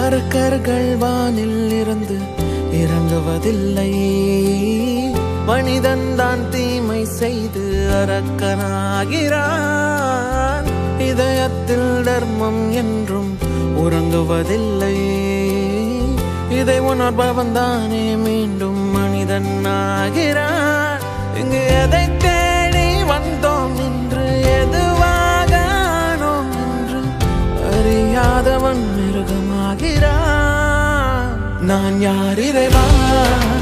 அரக்கர்கள் வானில் இருந்து இறங்குவதில்லை மனிதன் தான் தீமை செய்து அரக்கனாகிறான் இதயத்தில் தர்மம் என்றும் உறங்குவதில்லை இதை உணர்பவன் தானே மீண்டும் மனிதன் ஆகிறான் இங்கு எதை தேடி வந்தோம் என்று எதுவாக ஆனோம் என்று அறியாதவன் மிருகமாகிறான் நான் யார் இறைவா